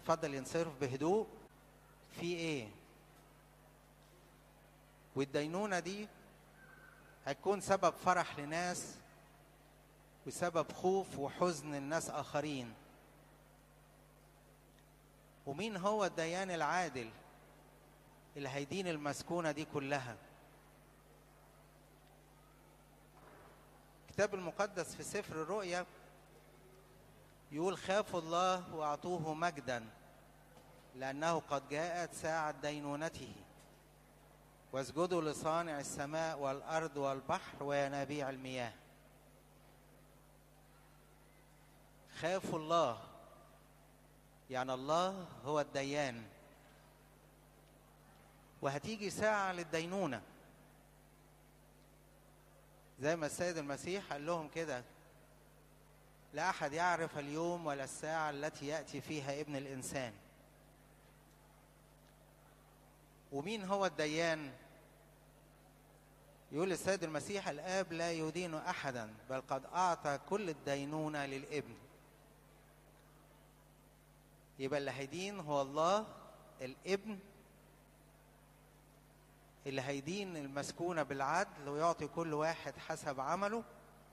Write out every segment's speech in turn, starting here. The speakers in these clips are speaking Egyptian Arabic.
اتفضل ينصرف بهدوء في ايه والدينونة دي هتكون سبب فرح لناس وسبب خوف وحزن لناس آخرين ومين هو الديان العادل اللي هيدين المسكونة دي كلها الكتاب المقدس في سفر الرؤيا يقول خافوا الله واعطوه مجدا لانه قد جاءت ساعه دينونته واسجدوا لصانع السماء والارض والبحر وينابيع المياه خافوا الله يعني الله هو الديان وهتيجي ساعه للدينونه زي ما السيد المسيح قال لهم كده لا احد يعرف اليوم ولا الساعه التي ياتي فيها ابن الانسان ومين هو الديان يقول السيد المسيح الاب لا يدين احدا بل قد اعطى كل الدينونه للابن يبقى اللي هيدين هو الله الابن اللي هيدين المسكونه بالعدل ويعطي كل واحد حسب عمله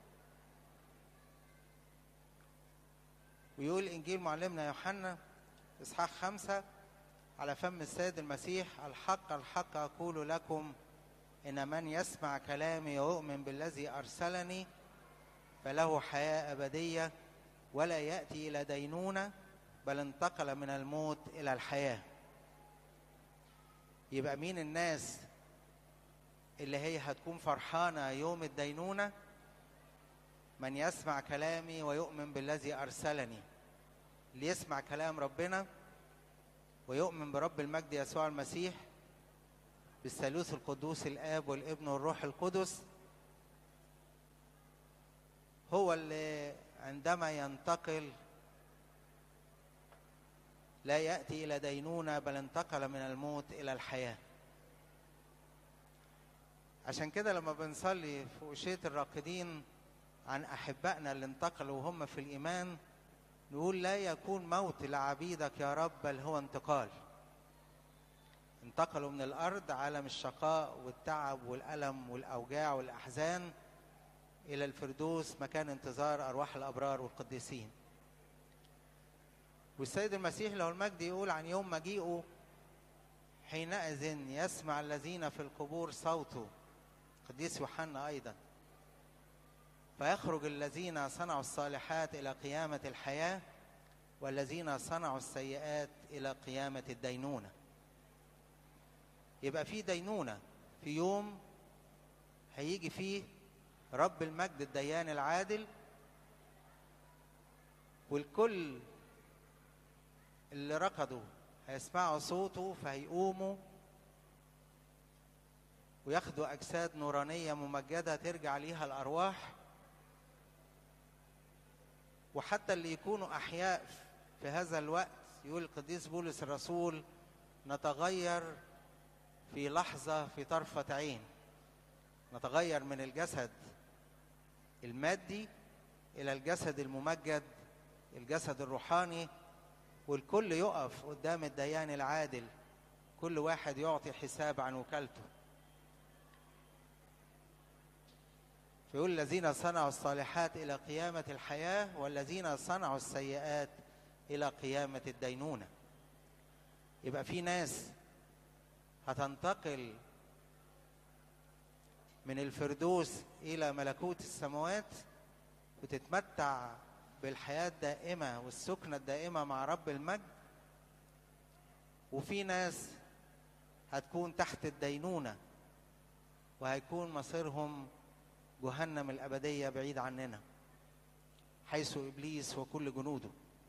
ويقول انجيل معلمنا يوحنا اصحاح خمسة على فم السيد المسيح الحق الحق اقول لكم ان من يسمع كلامي ويؤمن بالذي ارسلني فله حياه ابديه ولا ياتي الى دينونه بل انتقل من الموت الى الحياه يبقى مين الناس اللي هي هتكون فرحانه يوم الدينونه من يسمع كلامي ويؤمن بالذي ارسلني اللي يسمع كلام ربنا ويؤمن برب المجد يسوع المسيح بالثالوث القدوس الاب والابن والروح القدس هو اللي عندما ينتقل لا ياتي الى دينونه بل انتقل من الموت الى الحياه عشان كده لما بنصلي في أشية الراقدين عن أحبائنا اللي انتقلوا وهم في الإيمان نقول لا يكون موت لعبيدك يا رب بل هو انتقال انتقلوا من الأرض عالم الشقاء والتعب والألم والأوجاع والأحزان إلى الفردوس مكان انتظار أرواح الأبرار والقديسين والسيد المسيح له المجد يقول عن يوم مجيئه حينئذ يسمع الذين في القبور صوته قديس يوحنا أيضا فيخرج الذين صنعوا الصالحات إلى قيامة الحياة والذين صنعوا السيئات إلى قيامة الدينونة يبقى في دينونة في يوم هيجي فيه رب المجد الديان العادل والكل اللي ركضوا هيسمعوا صوته فهيقوموا وياخدوا أجساد نورانية ممجدة ترجع ليها الأرواح وحتى اللي يكونوا أحياء في هذا الوقت يقول القديس بولس الرسول نتغير في لحظة في طرفة عين نتغير من الجسد المادي إلى الجسد الممجد الجسد الروحاني والكل يقف قدام الديان العادل كل واحد يعطي حساب عن وكالته فيقول الذين صنعوا الصالحات إلى قيامة الحياة والذين صنعوا السيئات إلى قيامة الدينونة يبقى في ناس هتنتقل من الفردوس إلى ملكوت السماوات وتتمتع بالحياة الدائمة والسكنة الدائمة مع رب المجد وفي ناس هتكون تحت الدينونة وهيكون مصيرهم جهنم الأبدية بعيد عننا حيث إبليس وكل جنوده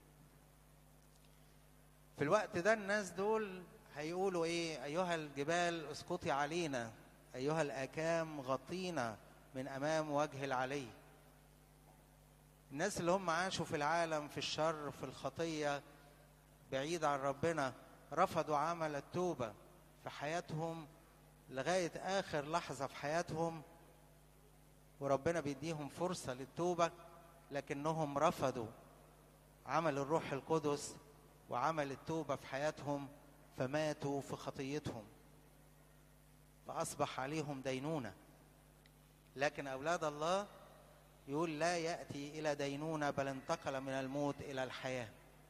في الوقت ده الناس دول هيقولوا إيه أيها الجبال اسقطي علينا أيها الآكام غطينا من أمام وجه العلي الناس اللي هم عاشوا في العالم في الشر في الخطية بعيد عن ربنا رفضوا عمل التوبة في حياتهم لغاية آخر لحظة في حياتهم وربنا بيديهم فرصة للتوبة لكنهم رفضوا عمل الروح القدس وعمل التوبة في حياتهم فماتوا في خطيتهم فأصبح عليهم دينونة لكن أولاد الله يقول لا يأتي إلى دينونة بل انتقل من الموت إلى الحياة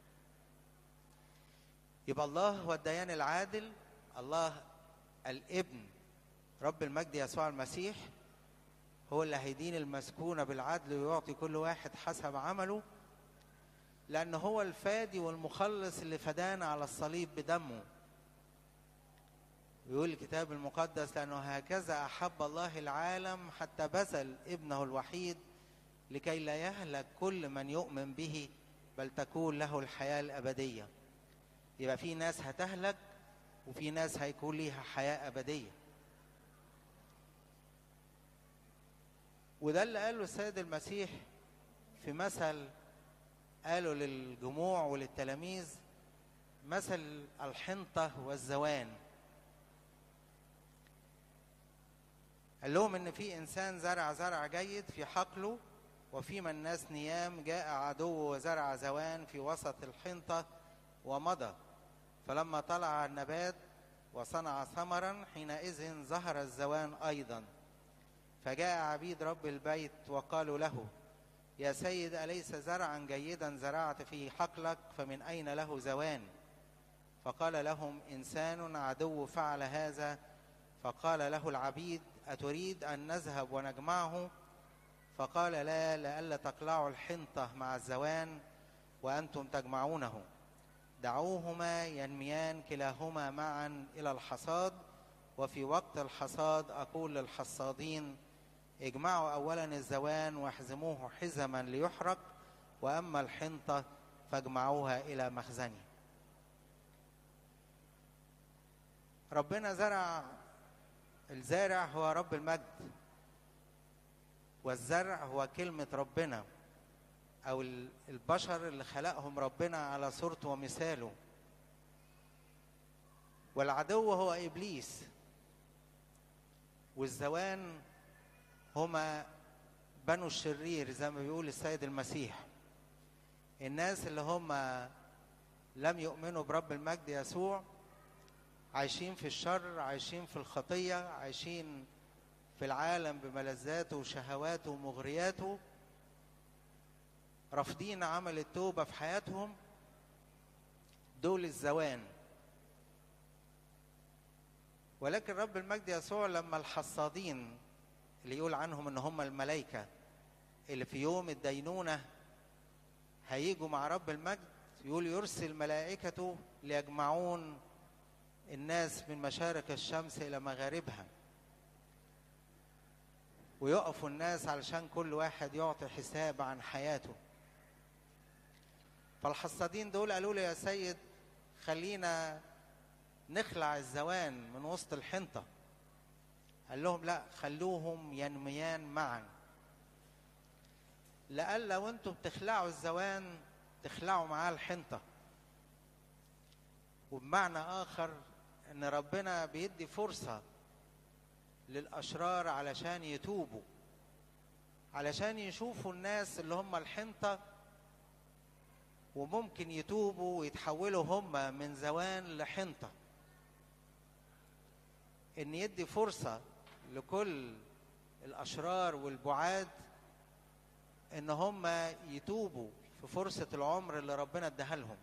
يبقى الله هو الديان العادل الله الابن رب المجد يسوع المسيح هو اللي هيدين المسكونة بالعدل ويعطي كل واحد حسب عمله لأن هو الفادي والمخلص اللي فدانا على الصليب بدمه يقول الكتاب المقدس لأنه هكذا أحب الله العالم حتى بذل ابنه الوحيد لكي لا يهلك كل من يؤمن به بل تكون له الحياة الأبدية يبقى في ناس هتهلك وفي ناس هيكون ليها حياة أبدية وده اللي قاله السيد المسيح في مثل قاله للجموع وللتلاميذ مثل الحنطة والزوان قال لهم ان في انسان زرع زرع جيد في حقله وفيما الناس نيام جاء عدو وزرع زوان في وسط الحنطة ومضى فلما طلع النبات وصنع ثمرا حينئذ ظهر الزوان أيضا فجاء عبيد رب البيت وقالوا له يا سيد أليس زرعا جيدا زرعت في حقلك فمن أين له زوان فقال لهم إنسان عدو فعل هذا فقال له العبيد أتريد أن نذهب ونجمعه فقال لا لئلا تقلعوا الحنطة مع الزوان وأنتم تجمعونه دعوهما ينميان كلاهما معا إلى الحصاد وفي وقت الحصاد أقول للحصادين اجمعوا أولا الزوان واحزموه حزما ليحرق وأما الحنطة فاجمعوها إلى مخزني ربنا زرع الزارع هو رب المجد والزرع هو كلمة ربنا أو البشر اللي خلقهم ربنا على صورته ومثاله والعدو هو إبليس والزوان هما بنو الشرير زي ما بيقول السيد المسيح الناس اللي هم لم يؤمنوا برب المجد يسوع عايشين في الشر عايشين في الخطية عايشين في العالم بملذاته وشهواته ومغرياته رافضين عمل التوبة في حياتهم دول الزوان ولكن رب المجد يسوع لما الحصادين اللي يقول عنهم ان هم الملائكة اللي في يوم الدينونة هيجوا مع رب المجد يقول يرسل ملائكته ليجمعون الناس من مشارق الشمس إلى مغاربها ويقفوا الناس علشان كل واحد يعطي حساب عن حياته فالحصادين دول قالوا له يا سيد خلينا نخلع الزوان من وسط الحنطة قال لهم لا خلوهم ينميان معا لألا وانتم بتخلعوا الزوان تخلعوا معاه الحنطة وبمعنى آخر ان ربنا بيدي فرصة للأشرار علشان يتوبوا علشان يشوفوا الناس اللي هم الحنطة وممكن يتوبوا ويتحولوا هم من زوان لحنطة ان يدي فرصة لكل الأشرار والبعاد ان هم يتوبوا في فرصة العمر اللي ربنا اداها لهم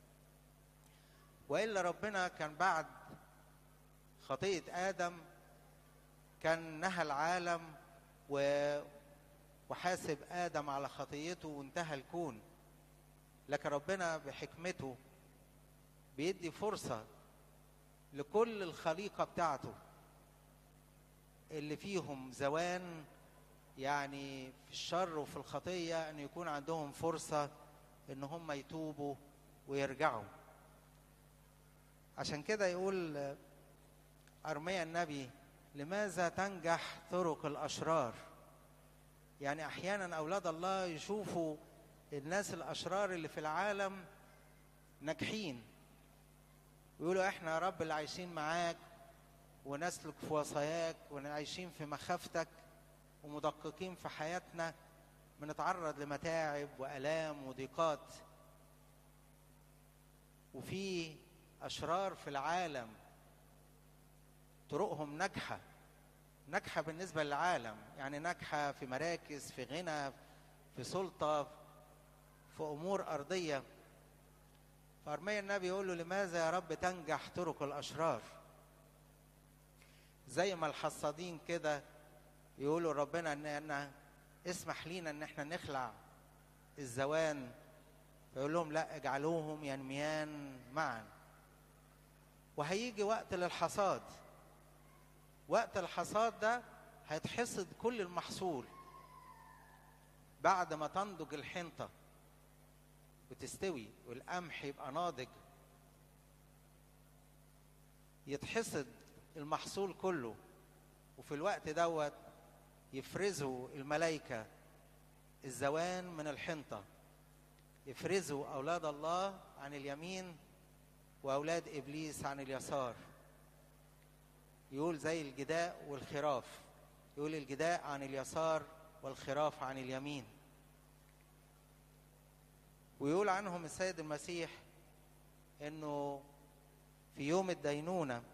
والا ربنا كان بعد خطيه ادم كان نهى العالم و وحاسب ادم على خطيته وانتهى الكون لكن ربنا بحكمته بيدي فرصه لكل الخليقه بتاعته اللي فيهم زوان يعني في الشر وفي الخطيه ان يكون عندهم فرصه ان هم يتوبوا ويرجعوا عشان كده يقول أرميا النبي لماذا تنجح طرق الأشرار يعني أحيانا أولاد الله يشوفوا الناس الأشرار اللي في العالم ناجحين ويقولوا احنا يا رب اللي عايشين معاك ونسلك في وصاياك وعايشين في مخافتك ومدققين في حياتنا بنتعرض لمتاعب وآلام وضيقات وفي أشرار في العالم طرقهم ناجحة ناجحة بالنسبة للعالم يعني ناجحة في مراكز في غنى في سلطة في أمور أرضية فأرميا النبي يقول له لماذا يا رب تنجح طرق الأشرار زي ما الحصادين كده يقولوا ربنا ان انا اسمح لينا ان احنا نخلع الزوان فيقول لهم لا اجعلوهم ينميان معا وهيجي وقت للحصاد وقت الحصاد ده هيتحصد كل المحصول بعد ما تنضج الحنطة وتستوي والقمح يبقى ناضج يتحصد المحصول كله وفي الوقت دوت يفرزوا الملائكة الزوان من الحنطة يفرزوا أولاد الله عن اليمين وأولاد إبليس عن اليسار يقول زي الجداء والخراف يقول الجداء عن اليسار والخراف عن اليمين ويقول عنهم السيد المسيح انه في يوم الدينونه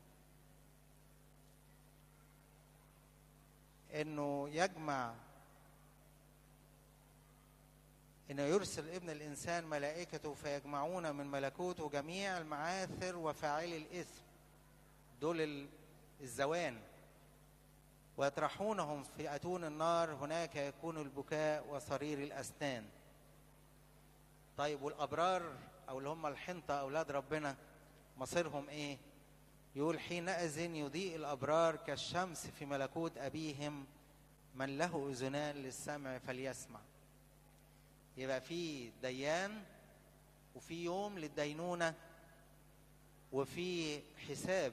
انه يجمع انه يرسل ابن الانسان ملائكته فيجمعون من ملكوته جميع المعاثر وفاعلي الاثم دول الزوان ويطرحونهم في اتون النار هناك يكون البكاء وصرير الاسنان طيب والابرار او اللي هم الحنطه اولاد ربنا مصيرهم ايه يقول حينئذ يضيء الابرار كالشمس في ملكوت ابيهم من له اذنان للسمع فليسمع يبقى في ديان وفي يوم للدينونه وفي حساب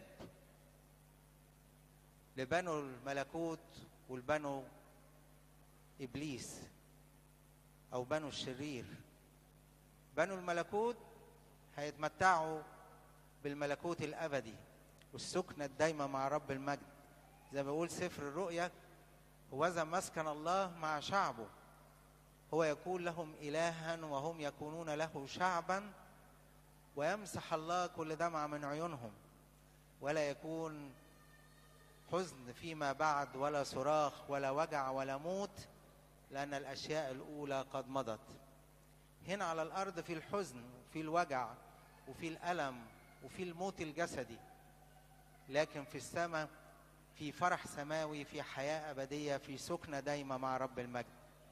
لبنو الملكوت والبنو ابليس او بنو الشرير بنو الملكوت هيتمتعوا بالملكوت الابدي والسكنة الدايمة مع رب المجد زي ما بيقول سفر الرؤيا وذا مسكن الله مع شعبه هو يكون لهم إلها وهم يكونون له شعبا ويمسح الله كل دمعة من عيونهم ولا يكون حزن فيما بعد ولا صراخ ولا وجع ولا موت لأن الأشياء الأولى قد مضت هنا على الأرض في الحزن وفي الوجع وفي الألم وفي الموت الجسدي لكن في السماء في فرح سماوي في حياة أبدية في سكنة دايمة مع رب المجد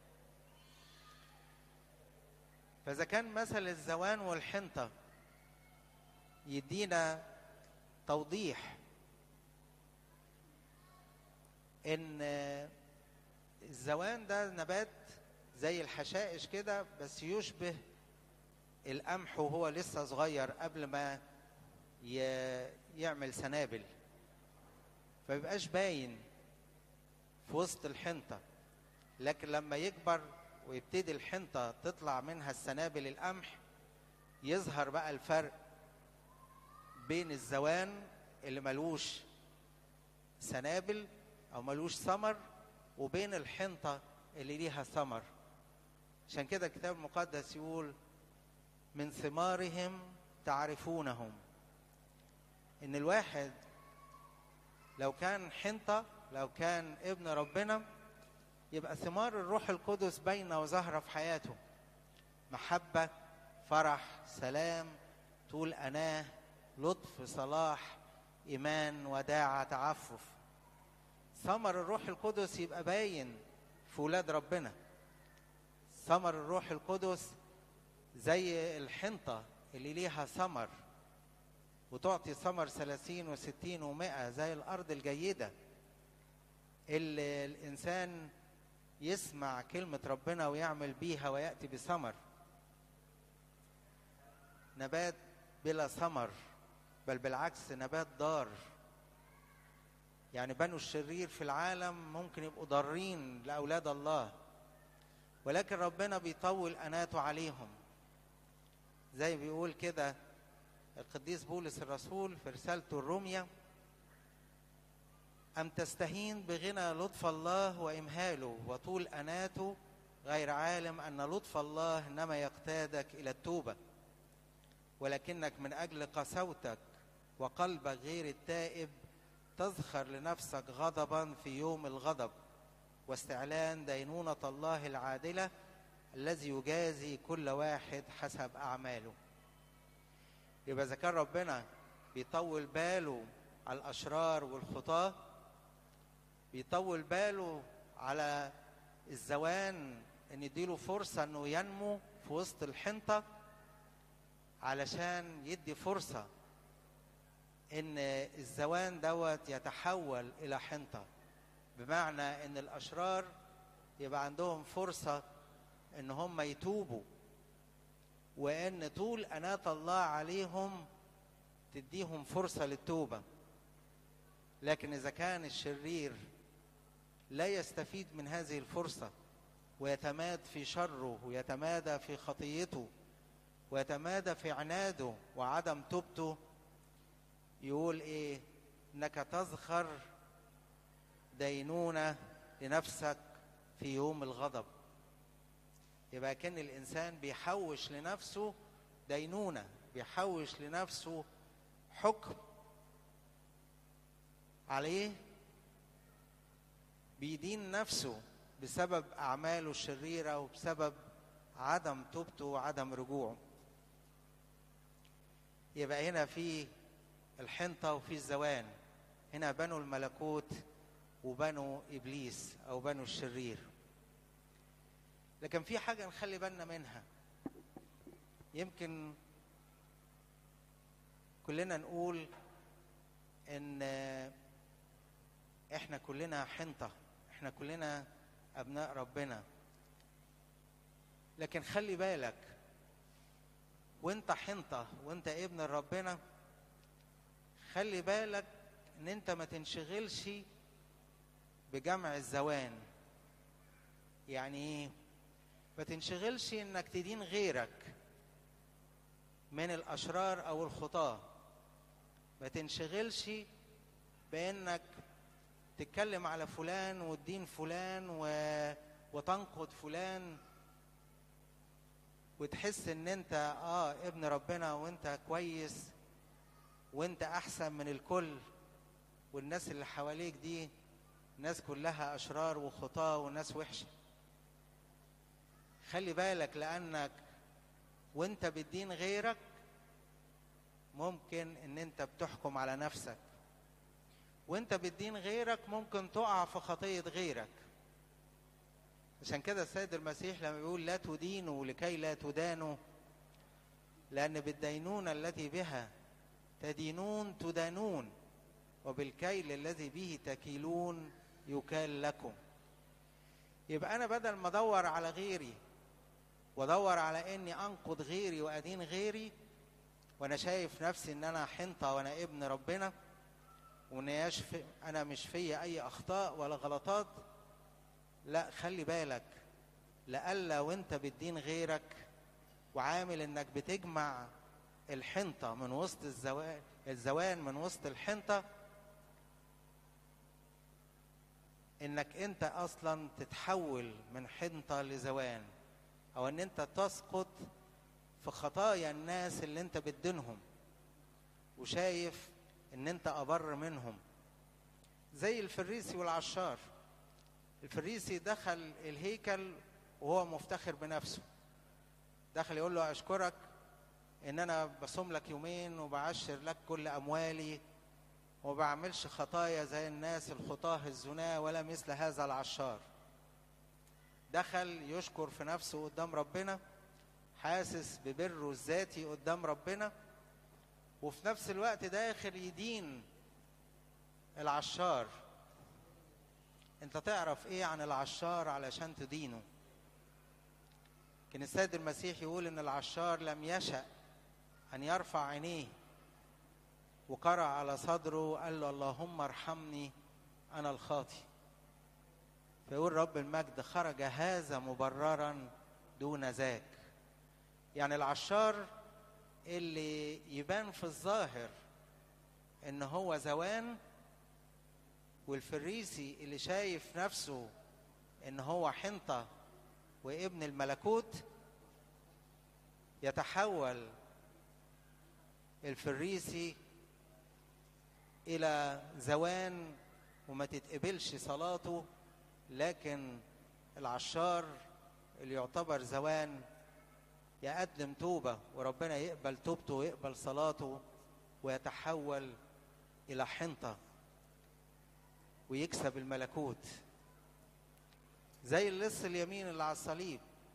فإذا كان مثل الزوان والحنطة يدينا توضيح إن الزوان ده نبات زي الحشائش كده بس يشبه القمح وهو لسه صغير قبل ما يعمل سنابل فبيبقاش باين في وسط الحنطة لكن لما يكبر ويبتدي الحنطة تطلع منها السنابل القمح يظهر بقى الفرق بين الزوان اللي ملوش سنابل او ملوش ثمر وبين الحنطة اللي ليها ثمر عشان كده الكتاب المقدس يقول من ثمارهم تعرفونهم ان الواحد لو كان حنطة لو كان ابن ربنا يبقى ثمار الروح القدس باينة وظاهرة في حياته محبة فرح سلام طول أناه لطف صلاح إيمان وداعة تعفف ثمر الروح القدس يبقى باين في ولاد ربنا ثمر الروح القدس زي الحنطة اللي ليها ثمر وتعطي ثمر ثلاثين وستين ومائة زي الأرض الجيدة اللي الإنسان يسمع كلمة ربنا ويعمل بيها ويأتي بثمر نبات بلا ثمر بل بالعكس نبات ضار يعني بنو الشرير في العالم ممكن يبقوا ضارين لأولاد الله ولكن ربنا بيطول أناته عليهم زي بيقول كده القديس بولس الرسول في رسالته الرومية أم تستهين بغنى لطف الله وإمهاله وطول أناته غير عالم أن لطف الله إنما يقتادك إلى التوبة ولكنك من أجل قسوتك وقلبك غير التائب تذخر لنفسك غضبا في يوم الغضب واستعلان دينونة الله العادلة الذي يجازي كل واحد حسب أعماله يبقى إذا كان ربنا بيطول باله على الأشرار والخطاة بيطول باله على الزوان ان يديله فرصة انه ينمو في وسط الحنطة علشان يدي فرصة ان الزوان دوت يتحول الى حنطة بمعنى ان الاشرار يبقى عندهم فرصة ان هم يتوبوا وان طول اناة الله عليهم تديهم فرصة للتوبة لكن اذا كان الشرير لا يستفيد من هذه الفرصة ويتماد في شره ويتمادى في خطيته ويتمادى في عناده وعدم توبته يقول ايه انك تزخر دينونة لنفسك في يوم الغضب يبقى كان الانسان بيحوش لنفسه دينونة بيحوش لنفسه حكم عليه بيدين نفسه بسبب أعماله الشريرة وبسبب عدم توبته وعدم رجوعه يبقى هنا في الحنطة وفي الزوان هنا بنوا الملكوت وبنوا إبليس أو بنوا الشرير لكن في حاجة نخلي بالنا منها يمكن كلنا نقول ان احنا كلنا حنطة احنا كلنا ابناء ربنا لكن خلي بالك وانت حنطة وانت ابن ربنا خلي بالك ان انت ما تنشغلش بجمع الزوان يعني ايه ما تنشغلش انك تدين غيرك من الاشرار او الخطاه ما تنشغلش بانك تتكلم على فلان وتدين فلان و... وتنقد فلان وتحس ان انت اه ابن ربنا وانت كويس وانت احسن من الكل والناس اللي حواليك دي ناس كلها اشرار وخطاه وناس وحشه خلي بالك لانك وانت بتدين غيرك ممكن ان انت بتحكم على نفسك وانت بتدين غيرك ممكن تقع في خطية غيرك عشان كده السيد المسيح لما بيقول لا تدينوا لكي لا تدانوا لأن بالدينونة التي بها تدينون تدانون وبالكيل الذي به تكيلون يكال لكم يبقى أنا بدل ما أدور على غيري وأدور على إني أنقض غيري وأدين غيري وأنا شايف نفسي إن أنا حنطة وأنا ابن ربنا وان يشفي انا مش فيا اي اخطاء ولا غلطات لا خلي بالك لألا وانت بتدين غيرك وعامل انك بتجمع الحنطة من وسط الزوان الزوان من وسط الحنطة انك انت اصلا تتحول من حنطة لزوان او ان انت تسقط في خطايا الناس اللي انت بتدينهم وشايف ان انت ابر منهم زي الفريسي والعشار الفريسي دخل الهيكل وهو مفتخر بنفسه دخل يقول له اشكرك ان انا بصوم لك يومين وبعشر لك كل اموالي وبعملش خطايا زي الناس الخطاه الزنا ولا مثل هذا العشار دخل يشكر في نفسه قدام ربنا حاسس ببره الذاتي قدام ربنا وفي نفس الوقت داخل يدين العشار انت تعرف ايه عن العشار علشان تدينه كان السيد المسيح يقول ان العشار لم يشأ ان يرفع عينيه وقرأ على صدره قال له اللهم ارحمني انا الخاطي فيقول رب المجد خرج هذا مبررا دون ذاك يعني العشار اللي يبان في الظاهر ان هو زوان والفريسي اللي شايف نفسه ان هو حنطة وابن الملكوت يتحول الفريسي الى زوان وما تتقبلش صلاته لكن العشار اللي يعتبر زوان يقدم توبة وربنا يقبل توبته ويقبل صلاته ويتحول إلى حنطة ويكسب الملكوت زي اللص اليمين اللي على الصليب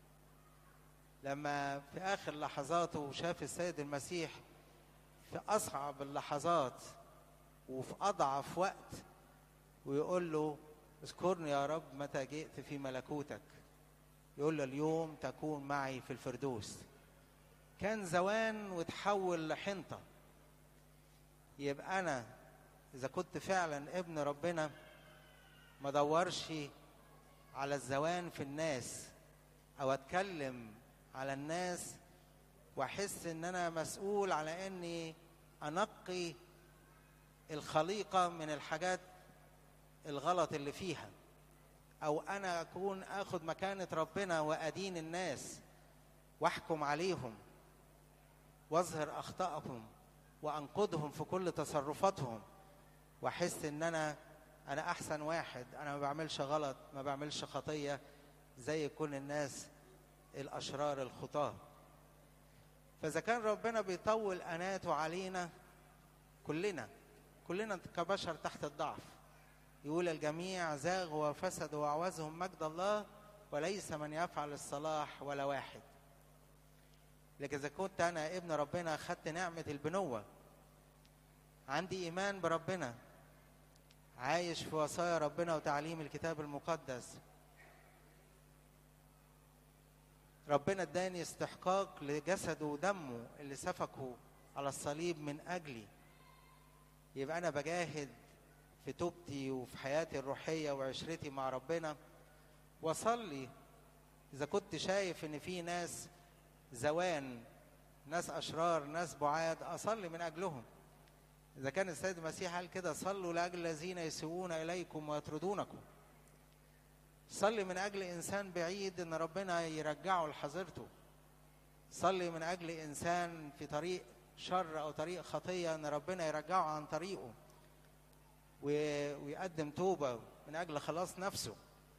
لما في آخر لحظاته شاف السيد المسيح في أصعب اللحظات وفي أضعف وقت ويقول له اذكرني يا رب متى جئت في ملكوتك يقول له اليوم تكون معي في الفردوس كان زوان وتحول لحنطة يبقى أنا إذا كنت فعلا ابن ربنا ما دورش على الزوان في الناس أو أتكلم على الناس وأحس إن أنا مسؤول على إني أنقي الخليقة من الحاجات الغلط اللي فيها او انا اكون اخد مكانه ربنا وادين الناس واحكم عليهم واظهر اخطائهم وانقذهم في كل تصرفاتهم واحس ان انا انا احسن واحد انا ما بعملش غلط ما بعملش خطيه زي كل الناس الاشرار الخطاه فاذا كان ربنا بيطول اناته علينا كلنا كلنا كبشر تحت الضعف يقول الجميع زاغوا وفسدوا وعوزهم مجد الله وليس من يفعل الصلاح ولا واحد لكن إذا كنت أنا ابن ربنا خدت نعمة البنوة عندي إيمان بربنا عايش في وصايا ربنا وتعليم الكتاب المقدس ربنا اداني استحقاق لجسده ودمه اللي سفكه على الصليب من أجلي يبقى أنا بجاهد في توبتي وفي حياتي الروحية وعشرتي مع ربنا وصلي إذا كنت شايف إن في ناس زوان ناس أشرار ناس بعاد أصلي من أجلهم إذا كان السيد المسيح قال كده صلوا لأجل الذين يسيئون إليكم ويطردونكم صلي من أجل إنسان بعيد إن ربنا يرجعه لحظيرته صلي من أجل إنسان في طريق شر أو طريق خطية إن ربنا يرجعه عن طريقه ويقدم توبة من أجل خلاص نفسه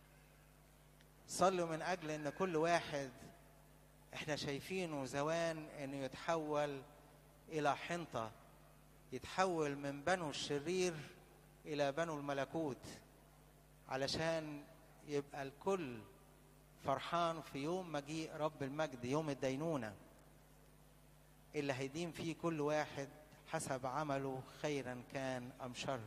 صلوا من أجل أن كل واحد احنا شايفينه زوان أنه يتحول إلى حنطة يتحول من بنو الشرير إلى بنو الملكوت علشان يبقى الكل فرحان في يوم مجيء رب المجد يوم الدينونة اللي هيدين فيه كل واحد حسب عمله خيرا كان أم شر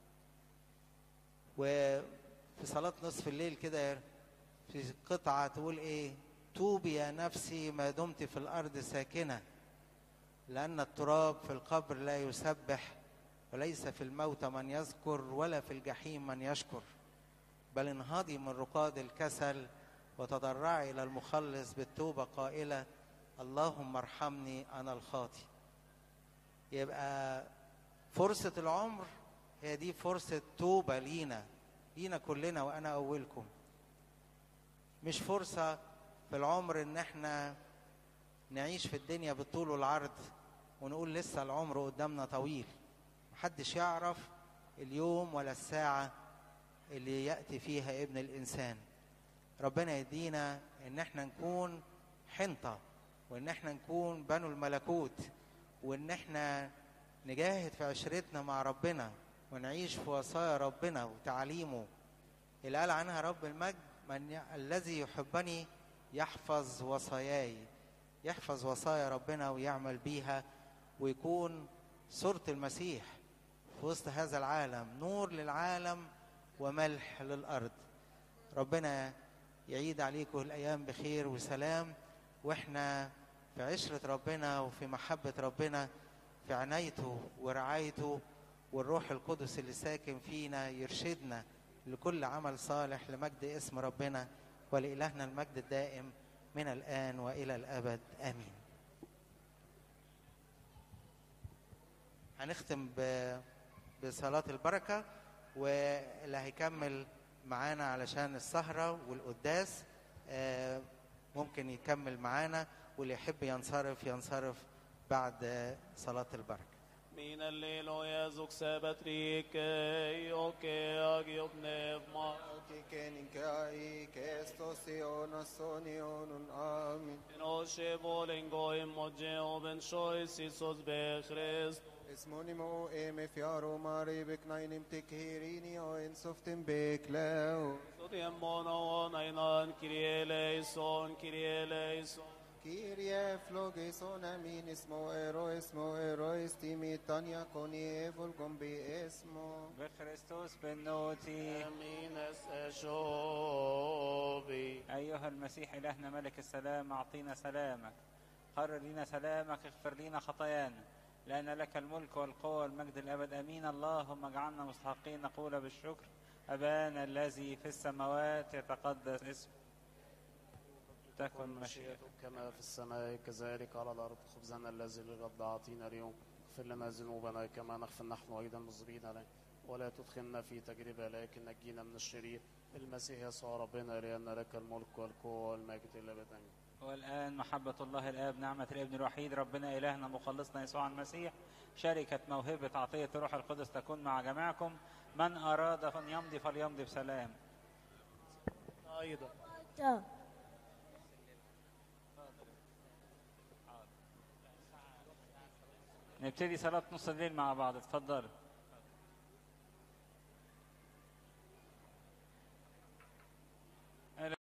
وفي صلاة نصف الليل كده في قطعة تقول إيه توبي يا نفسي ما دمت في الأرض ساكنة لأن التراب في القبر لا يسبح وليس في الموت من يذكر ولا في الجحيم من يشكر بل انهضي من رقاد الكسل وتضرعي إلى المخلص بالتوبة قائلة اللهم ارحمني أنا الخاطي يبقى فرصة العمر هي دي فرصة توبة لينا لينا كلنا وأنا أولكم مش فرصة في العمر إن احنا نعيش في الدنيا بالطول والعرض ونقول لسه العمر قدامنا طويل محدش يعرف اليوم ولا الساعة اللي يأتي فيها ابن الإنسان ربنا يدينا إن احنا نكون حنطة وإن احنا نكون بنو الملكوت وإن احنا نجاهد في عشرتنا مع ربنا ونعيش في وصايا ربنا وتعليمه اللي قال عنها رب المجد من ي... الذي يحبني يحفظ وصاياي يحفظ وصايا ربنا ويعمل بيها ويكون صورة المسيح في وسط هذا العالم نور للعالم وملح للأرض ربنا يعيد عليكم الأيام بخير وسلام وإحنا في عشرة ربنا وفي محبة ربنا في عنايته ورعايته والروح القدس اللي ساكن فينا يرشدنا لكل عمل صالح لمجد اسم ربنا ولإلهنا المجد الدائم من الآن وإلى الأبد آمين هنختم بصلاة البركة واللي هيكمل معانا علشان السهرة والقداس ممكن يكمل معانا واللي يحب ينصرف ينصرف بعد صلاة البركة Min lilo Jezus sebetrike, oke agiot nevma. Kikenin kai, kestos ionas sonionun amin. Noshe volen goim moje oben shois Isus be Christ. اسمونيمو ام فيارو ماري بكناينم تكهيريني او انسفتم بكلاو Sodiem mono onainan kirie eleison, kirie eleison. كيريا فلوجيسون امين اسمو ايرو اسمو ايرو استيمي تانيا كوني ايفولكم باسمو بخريستوس بنوتي Amin es eshobi. أيها المسيح إلهنا ملك السلام أعطينا سلامك قرر لنا سلامك اغفر لنا خطايانا لأن لك الملك والقوة والمجد الأبد أمين اللهم اجعلنا مستحقين نقول بالشكر أبانا الذي في السماوات يتقدس اسمك تكن مشيئتك مشيئتك كما في السماء كذلك على الأرض خبزنا الذي للغد أعطينا اليوم اغفر لنا ذنوبنا كما نغفر نحن أيضا مذنبين علينا ولا تدخلنا في تجربة لكن نجينا من الشرير المسيح يسوع ربنا لأن لك الملك والقوة والمجد إلى أبد آمين والآن محبة الله الآب نعمة الابن الوحيد ربنا إلهنا مخلصنا يسوع المسيح شركة موهبة عطية الروح القدس تكون مع جميعكم من أراد أن يمضي فليمضي بسلام أيضا نبتدي صلاة نص الليل مع بعض اتفضلوا